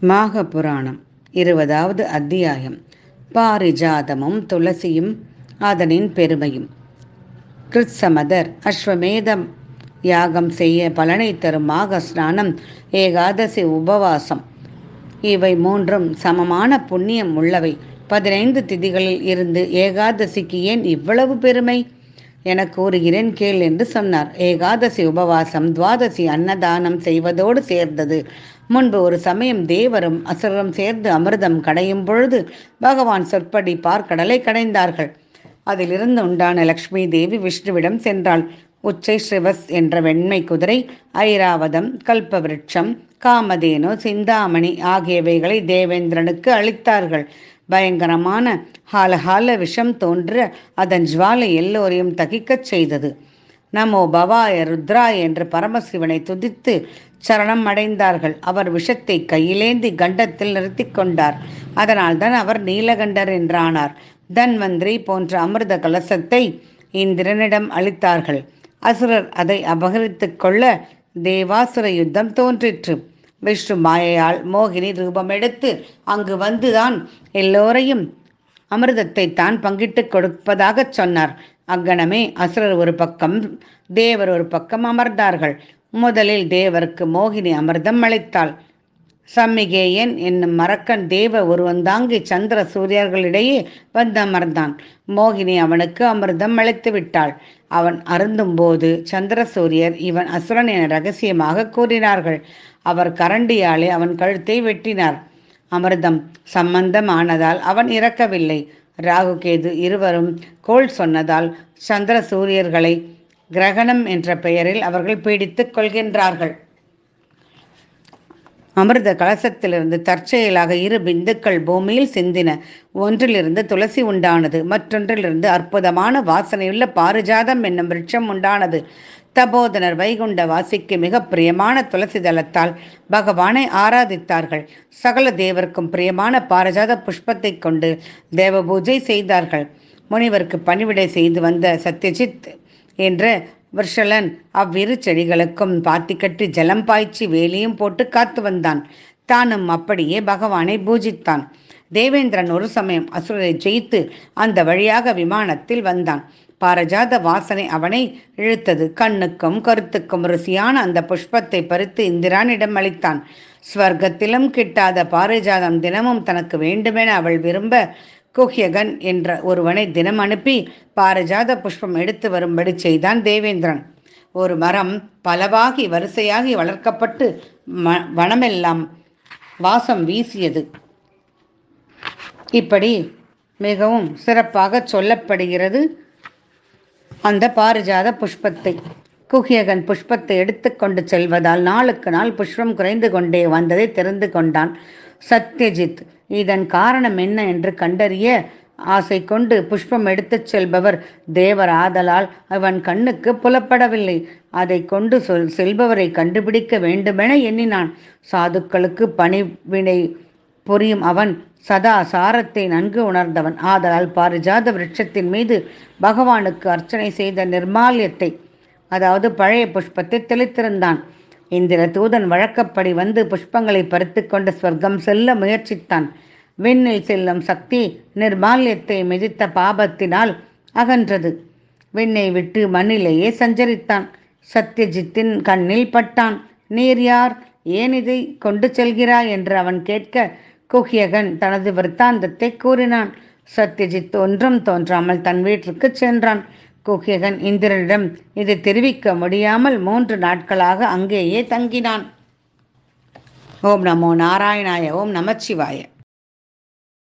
மாக புராணம் இருபதாவது அத்தியாயம் பாரிஜாதமும் துளசியும் அதனின் பெருமையும் கிருத்சமதர் அஸ்வமேதம் யாகம் செய்ய பலனை தரும் மாக ஸ்நானம் ஏகாதசி உபவாசம் இவை மூன்றும் சமமான புண்ணியம் உள்ளவை பதினைந்து திதிகளில் இருந்து ஏகாதசிக்கு ஏன் இவ்வளவு பெருமை என கூறுகிறேன் கேள் என்று சொன்னார் ஏகாதசி உபவாசம் துவாதசி அன்னதானம் செய்வதோடு சேர்ந்தது முன்பு ஒரு சமயம் தேவரும் அசுரரும் சேர்ந்து அமிர்தம் கடையும் பொழுது பகவான் சொற்படி பார்க்கடலை கடைந்தார்கள் அதிலிருந்து உண்டான லக்ஷ்மி தேவி விஷ்ணுவிடம் சென்றாள் உச்சை ஸ்ரிவஸ் என்ற வெண்மை குதிரை ஐராவதம் கல்பவிருட்சம் காமதேனு சிந்தாமணி ஆகியவைகளை தேவேந்திரனுக்கு அளித்தார்கள் பயங்கரமான ஹாலஹால விஷம் தோன்ற அதன் ஜுவாலை எல்லோரையும் தகிக்கச் செய்தது நமோ பவாய ருத்ராய என்று பரமசிவனை துதித்து சரணம் அடைந்தார்கள் அவர் விஷத்தை கையிலேந்தி கண்டத்தில் நிறுத்தி கொண்டார் அதனால்தான் அவர் நீலகண்டர் என்றானார் தன்வந்திரி போன்ற அமிர்த கலசத்தை இந்திரனிடம் அளித்தார்கள் அசுரர் அதை அபகரித்து கொள்ள தேவாசுர யுத்தம் தோன்றிற்று விஷ்ணு மாயையால் மோகினி ரூபம் எடுத்து அங்கு வந்துதான் எல்லோரையும் அமிர்தத்தை தான் பங்கிட்டு கொடுப்பதாகச் சொன்னார் அக்கணமே அசுரர் ஒரு பக்கம் தேவர் ஒரு பக்கம் அமர்ந்தார்கள் முதலில் தேவருக்கு மோகினி அமிர்தம் அளித்தாள் சம்மிகேயன் என்னும் மரக்கன் தேவ ஒருவன் தாங்கி சந்திர சூரியர்களிடையே வந்து அமர்ந்தான் மோகினி அவனுக்கு அமிர்தம் அளித்து விட்டாள் அவன் அருந்தும்போது சந்திர சூரியர் இவன் அசுரன் என ரகசியமாக கூறினார்கள் அவர் கரண்டியாலே அவன் கழுத்தை வெட்டினார் அமிர்தம் சம்பந்தமானதால் அவன் இறக்கவில்லை ராகுகேது இருவரும் கோள் சொன்னதால் சந்திர சூரியர்களை கிரகணம் என்ற பெயரில் அவர்கள் பீடித்துக் கொள்கின்றார்கள் அமிர்த கலசத்திலிருந்து தற்செயலாக இரு பிந்துக்கள் பூமியில் சிந்தின ஒன்றிலிருந்து துளசி உண்டானது மற்றொன்றிலிருந்து அற்புதமான வாசனையுள்ள பாரிஜாதம் என்னும் விருட்சம் உண்டானது தபோதனர் வைகுண்ட வாசிக்கு மிக பிரியமான துளசி தலத்தால் பகவானை ஆராதித்தார்கள் சகல தேவருக்கும் பிரியமான பாரஜாத புஷ்பத்தை கொண்டு தேவ பூஜை செய்தார்கள் முனிவருக்கு பணிவிடை செய்து வந்த சத்யஜித் என்ற விர்ஷலன் அவ்விரு செடிகளுக்கும் பாத்தி கட்டி ஜலம் பாய்ச்சி வேலியும் போட்டு காத்து வந்தான் தானும் அப்படியே பகவானை பூஜித்தான் தேவேந்திரன் ஒரு சமயம் அசுரரை ஜெயித்து அந்த வழியாக விமானத்தில் வந்தான் பாரஜாத வாசனை அவனை இழுத்தது கண்ணுக்கும் கருத்துக்கும் ருசியான அந்த புஷ்பத்தை பறித்து இந்திரானிடம் அளித்தான் ஸ்வர்க்கத்திலும் கிட்டாத பாரிஜாதம் தினமும் தனக்கு வேண்டுமென அவள் விரும்ப குஹ்யகன் என்ற ஒருவனை தினம் அனுப்பி பாரிஜாத புஷ்பம் எடுத்து வரும்படி செய்தான் தேவேந்திரன் ஒரு மரம் பலவாகி வரிசையாகி வளர்க்கப்பட்டு ம வனமெல்லாம் வாசம் வீசியது இப்படி மிகவும் சிறப்பாக சொல்லப்படுகிறது அந்த பாரிஜாத புஷ்பத்தை குஹியகன் புஷ்பத்தை எடுத்துக்கொண்டு செல்வதால் நாளுக்கு நாள் புஷ்பம் குறைந்து கொண்டே வந்ததை தெரிந்து கொண்டான் சத்யஜித் இதன் காரணம் என்ன என்று கண்டறிய ஆசை கொண்டு புஷ்பம் எடுத்துச் செல்பவர் தேவர் ஆதலால் அவன் கண்ணுக்கு புலப்படவில்லை அதை கொண்டு சொல் செல்பவரை கண்டுபிடிக்க வேண்டுமென எண்ணினான் சாதுக்களுக்கு பணிவினை புரியும் அவன் சதா சாரத்தை நன்கு உணர்ந்தவன் ஆதலால் பாரிஜாத விருட்சத்தின் மீது பகவானுக்கு அர்ச்சனை செய்த நிர்மால்யத்தை அதாவது பழைய புஷ்பத்தை தெளித்திருந்தான் இந்திர தூதன் வழக்கப்படி வந்து புஷ்பங்களை பறித்து கொண்டு ஸ்வர்க்கம் செல்ல முயற்சித்தான் விண்ணில் செல்லும் சக்தி நிர்மால்யத்தை மிதித்த பாபத்தினால் அகன்றது விண்ணை விட்டு மண்ணிலேயே சஞ்சரித்தான் சத்யஜித்தின் கண்ணில் பட்டான் நீர் யார் ஏன் இதை கொண்டு செல்கிறாய் என்று அவன் கேட்க குஹ்யகன் தனது விற்த்தாந்தத்தை கூறினான் சத்யஜித் ஒன்றும் தோன்றாமல் தன் வீட்டிற்கு சென்றான் குஹ்யகன் இந்திரனிடம் இதை தெரிவிக்க முடியாமல் மூன்று நாட்களாக அங்கேயே தங்கினான் ஓம் நமோ நாராயணாய ஓம் நமச்சிவாய